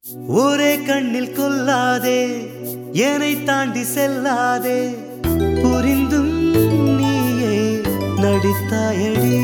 ஒரே கண்ணில் கொல்லாதே என்னை தாண்டி செல்லாதே புரிந்தும் நீயே நடித்தாயடி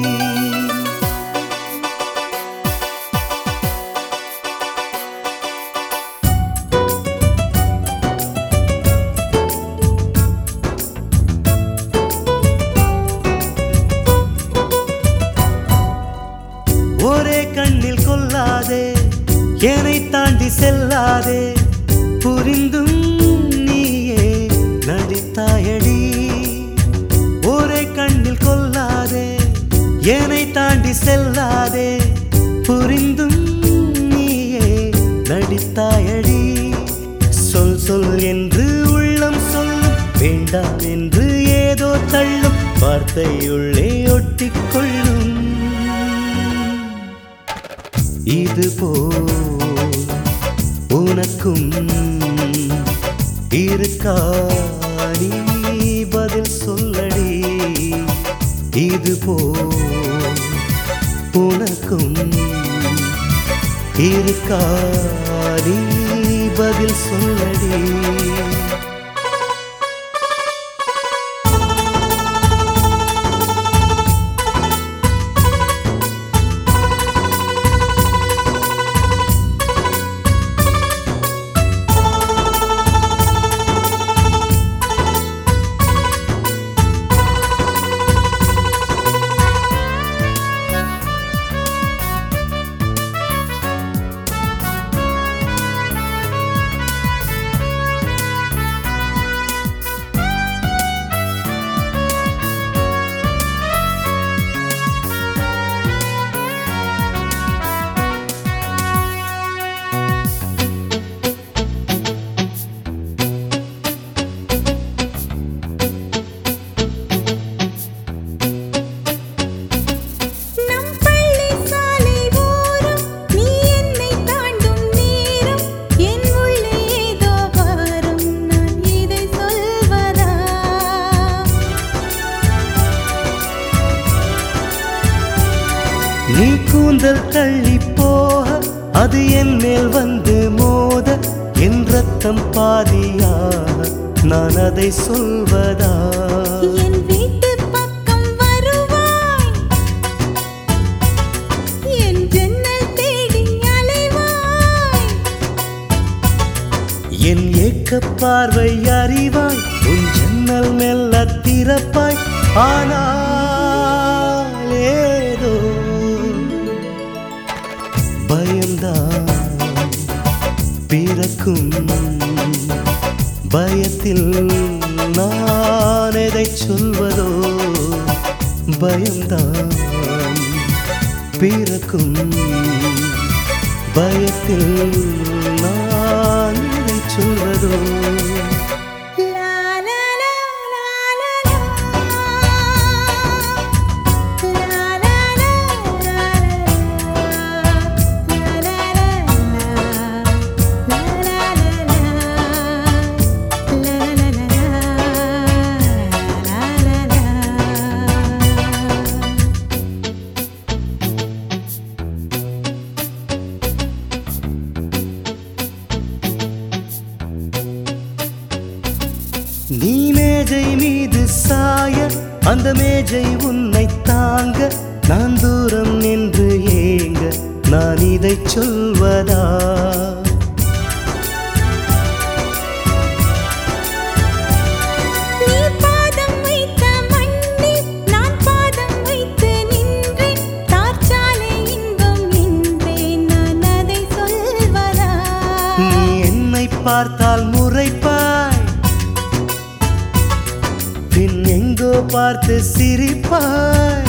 ஒரே கண்ணில் கொல்லாதே என்னை தாண்டி செல்லாதே புரிந்தும் நீயே நடித்தாயடி ஒரே கண்ணில் கொல்லாதே என்னை தாண்டி செல்லாதே புரிந்தும் நீயே நடித்தாயடி சொல் சொல் என்று உள்ளம் சொல்லும் வேண்டாம் என்று ஏதோ தள்ளும் வார்த்தையுள்ளே ஒட்டிக்கொள்ளும் இதுபோல் உனக்கும் இருக்கா நீ பதில் சொல்லடி இதுபோல் உனக்கும் இருக்கா நீ பதில் சொல்லடி நம் பள்ளி சாலை ஓரம் நீ என்னை தாண்டும் நேரம் என் உள்ளே ஏதோ வாரம் நான் இதை சொல்வதா நீ கூந்தல் தள்ளி போக அது என் மேல் வந்து மோத என் ரத்தம் பாதியாக நான் அதை சொல்வதா என் வீட்டு பக்கம் வருவாய் என் ஜன்னல் தேடி அலைவாய் என் ஏக்க பார்வை அறிவாய் உன் ஜன்னல் மெல்ல திறப்பாய் ஆனால் ஏதோ பயம்தான் பிறக்கும் பயத்தில் நான் எதை சொல்வதோ பயம்தான் பிறக்கும் பயத்தில் நான் எதை சொல்வதோ லா லா லா லா லா லா லா லா லா நீ மேஜை மீது சாய அந்த மேஜை உன்னை தாங்க நான் தூரம் நின்று ஏங்க நான் இதை சொல்வதா நீ பாதம் வைத்த மண்ணில் நான் பாதம் வைத்து நின்றேன் தார்ச்சாலை இன்பம் நின்றேன் நான் அதை சொல்வதா நீ என்னை பார்த்தால் முறைப்பாய் பின் எங்கோ பார்த்து சிரிப்பாய்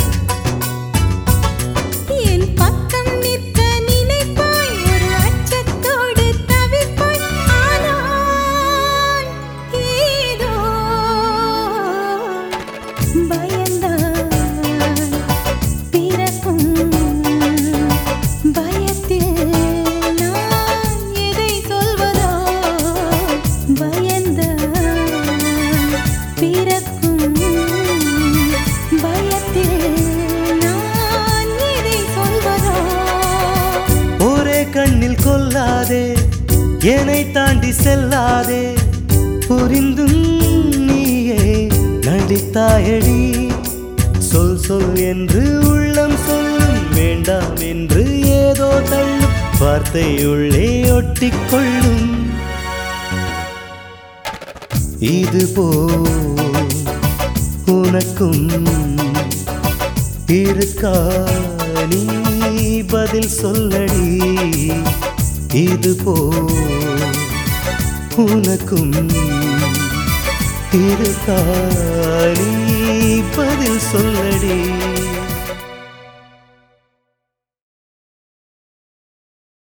என் பக்கம் நிற்க நினைப்பாய் ஒரு அச்சத்தோடு தவிப்பாய் ஆனால் ஏதோ பயந்தான் பிறக்கும் பயத்தில் நான் எதை சொல்வதோ பயந்தான் பிறக்கும் பயத்தில் என்னை தாண்டி செல்லாதே புரிந்தும் நீயே நடித்தாயடி சொல் சொல் என்று உள்ளம் சொல்லும் வேண்டாம் என்று ஏதோ தள்ளும் வார்த்தை உள்ளே ஒட்டிக்கொள்ளும் இது போல் உனக்கும் இருக்கா நீ பதில் சொல்லடி இது போல் உனக்கும் இருக்கா நீ பதில் சொல்லடி